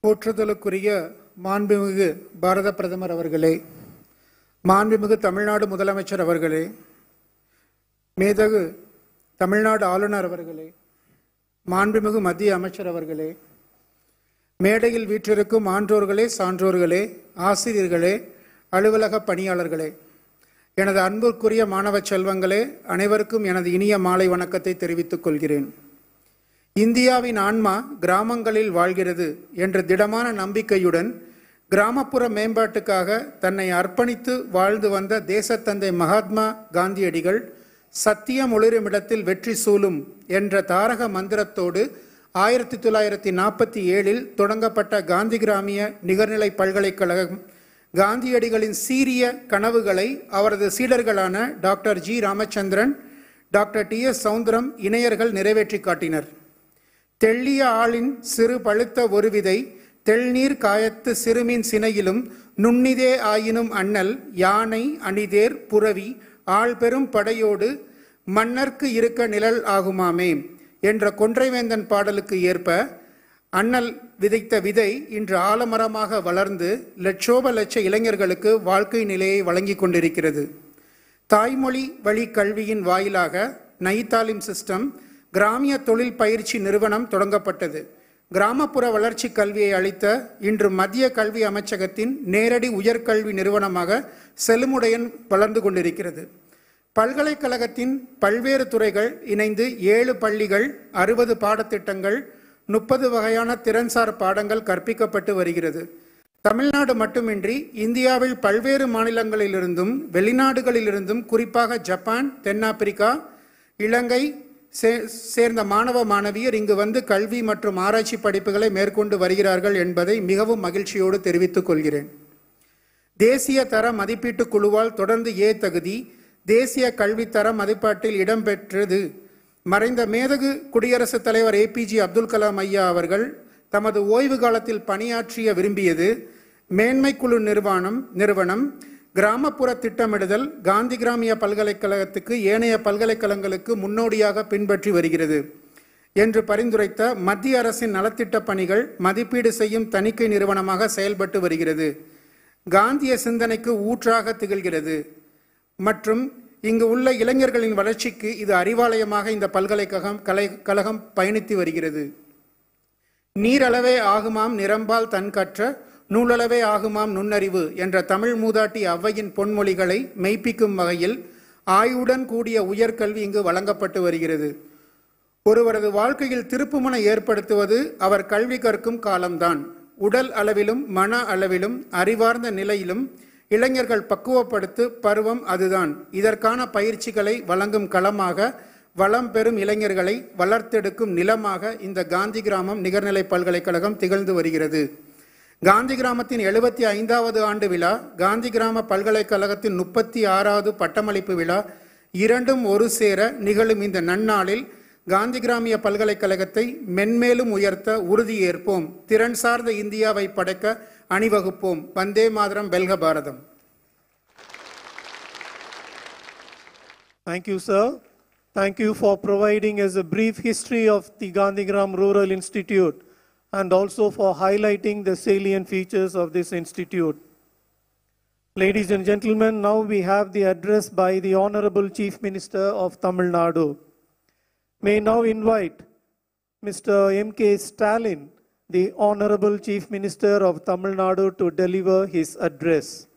போற்றுதலுக்குரிய மாண்புமிகு பாரத பிரதமர் அவர்களே மாண்புமிகு தமிழ்நாடு முதலமைச்சர் அவர்களே மேதகு தமிழ்நாடு ஆளுநர் அவர்களே மாண்புமிகு மத்திய அமைச்சர் அவர்களே மேடையில் வீற்றிருக்கும் ஆன்றோர்களே சான்றோர்களே ஆசிரியர்களே அலுவலக பணியாளர்களே எனது அன்புக்குரிய மாணவ செல்வங்களே அனைவருக்கும் எனது இனிய மாலை வணக்கத்தை தெரிவித்துக் கொள்கிறேன் இந்தியாவின் ஆன்மா கிராமங்களில் வாழ்கிறது என்ற திடமான நம்பிக்கையுடன் கிராமப்புற மேம்பாட்டுக்காக தன்னை அர்ப்பணித்து வாழ்ந்து வந்த தேசத்தந்தை மகாத்மா காந்தியடிகள் சத்தியம் ஒளிரும் இடத்தில் வெற்றி சூழும் என்ற தாரக மந்திரத்தோடு ஆயிரத்தி தொள்ளாயிரத்தி நாற்பத்தி ஏழில் தொடங்கப்பட்ட காந்தி கிராமிய நிகர்நிலை பல்கலைக்கழகம் காந்தியடிகளின் சீரிய கனவுகளை அவரது சீடர்களான doctor G Ramachandran doctor T S Soundaram இணையர்கள் நிறைவேற்றி காட்டினர் தெள்ளிய ஆளின் சிறு பழுத்த ஒரு விதை தெள்நீர் காயத்து சிறுமின் சினையிலும் நுண்ணிதே ஆயினும் அண்ணல் யானை அணிதேர் புரவி ஆள் பெரும் படையோடு மன்னர்க்கு இருக்க நிழல் ஆகுமாமே என்ற கொன்றைவேந்தன் பாடலுக்கு ஏற்ப அண்ணல் விதைத்த விதை இன்று ஆலமரமாக வளர்ந்து லட்சோப லட்ச இளைஞர்களுக்கு வாழ்க்கை நிலையை வழங்கி கொண்டிருக்கிறது தாய்மொழி வழி கல்வியின் வாயிலாக நைத்தாலிம் சிஸ்டம் கிராமிய தொழில் பயிற்சி நிறுவனம் தொடங்கப்பட்டது கிராமப்புற வளர்ச்சி கல்வியை அளித்த இன்று மத்திய கல்வி அமைச்சகத்தின் நேரடி உயர்கல்வி நிறுவனமாக செழுமுடையன் வளர்ந்து கொண்டிருக்கிறது பல்கலைக்கழகத்தின் பல்வேறு துறைகள் இணைந்து ஏழு பள்ளிகள் அறுபது பாடத்திட்டங்கள் முப்பது வகையான திறன்சார் பாடங்கள் கற்பிக்கப்பட்டு வருகிறது தமிழ்நாடு மட்டுமின்றி இந்தியாவில் பல்வேறு மாநிலங்களிலிருந்தும் வெளிநாடுகளிலிருந்தும் குறிப்பாக ஜப்பான் தென்னாப்பிரிக்கா இலங்கை சே சேர்ந்த மாணவ மாணவியர் இங்கு வந்து கல்வி மற்றும் ஆராய்ச்சி படிப்புகளை மேற்கொண்டு வருகிறார்கள் என்பதை மிகவும் மகிழ்ச்சியோடு தெரிவித்துக் கொள்கிறேன் தேசிய தர மதிப்பீட்டு குழுவால் தொடர்ந்து ஏ தகுதி தேசிய கல்வித்தர மதிப்பாட்டில் இடம்பெற்றது மறைந்த மேதகு குடியரசுத் தலைவர் ஏபிஜே அப்துல் கலாம் ஐயா அவர்கள் தமது ஓய்வு காலத்தில் பணியாற்றிய விரும்பியது மேன்மை குழு நிறுவனம் நிறுவனம் கிராமப்புற திட்டமிடுதல் காந்தி கிராமிய பல்கலைக்கழகத்துக்கு ஏனைய பல்கலைக்கழகங்களுக்கு முன்னோடியாக பின்பற்றி வருகிறது என்று பரிந்துரைத்த மத்திய அரசின் நலத்திட்ட பணிகள் மதிப்பீடு செய்யும் தணிக்கை நிறுவனமாக செயல்பட்டு வருகிறது காந்திய சிந்தனைக்கு ஊற்றாக திகழ்கிறது மற்றும் இங்கு உள்ள இளைஞர்களின் வளர்ச்சிக்கு இது அறிவாலயமாக இந்த பல்கலைக்கழகம் கலை கழகம் பயணித்து வருகிறது நீரளவே ஆகுமாம் நிரம்பால் தன் கற்ற நூலளவே ஆகுமாம் நுண்ணறிவு என்ற தமிழ் மூதாட்டி ஔவையின் பொன்மொழிகளை மெய்ப்பிக்கும் வகையில் ஆயுடன் கூடிய உயர்கல்வி இங்கு வழங்கப்பட்டு வருகிறது ஒருவரது வாழ்க்கையில் திருப்புமுனை ஏற்படுத்துவது அவர் கல்வி கற்கும் காலம்தான் உடல் அளவிலும் மன அளவிலும் அறிவார்ந்த நிலையிலும் இளைஞர்கள் பக்குவப்படுத்து பருவம் அதுதான் இதற்கான பயிற்சிகளை வழங்கும் களமாக வளம் பெறும் இளைஞர்களை வளர்த்தெடுக்கும் நிலமாக இந்த காந்தி கிராமம் நிகர்நிலை பல்கலைக்கழகம் திகழ்ந்து வருகிறது காந்தி கிராமத்தின் எழுபத்தி ஐந்தாவது ஆண்டு விழா காந்தி கிராம பல்கலைக்கழகத்தின் முப்பத்தி ஆறாவது பட்டமளிப்பு விழா இரண்டும் ஒரு சேர நிகழும் இந்த நன்னாளில் காந்தி கிராமிய பல்கலைக்கழகத்தை மென்மேலும் உயர்த்த உறுதியேற்போம் திறன் சார்ந்த இந்தியாவை படைக்க அணிவகுப்போம் வந்தே மாதரம் வெல்க பாரதம் Thank you, sir. Thank you for providing us a brief history of the Gandhigram Rural Institute and also for highlighting the salient features of this institute. Ladies and gentlemen, now we have the address by the Honorable Chief Minister of Tamil Nadu. May now invite Mr. M.K. Stalin, the Honorable Chief Minister of Tamil Nadu, to deliver his address.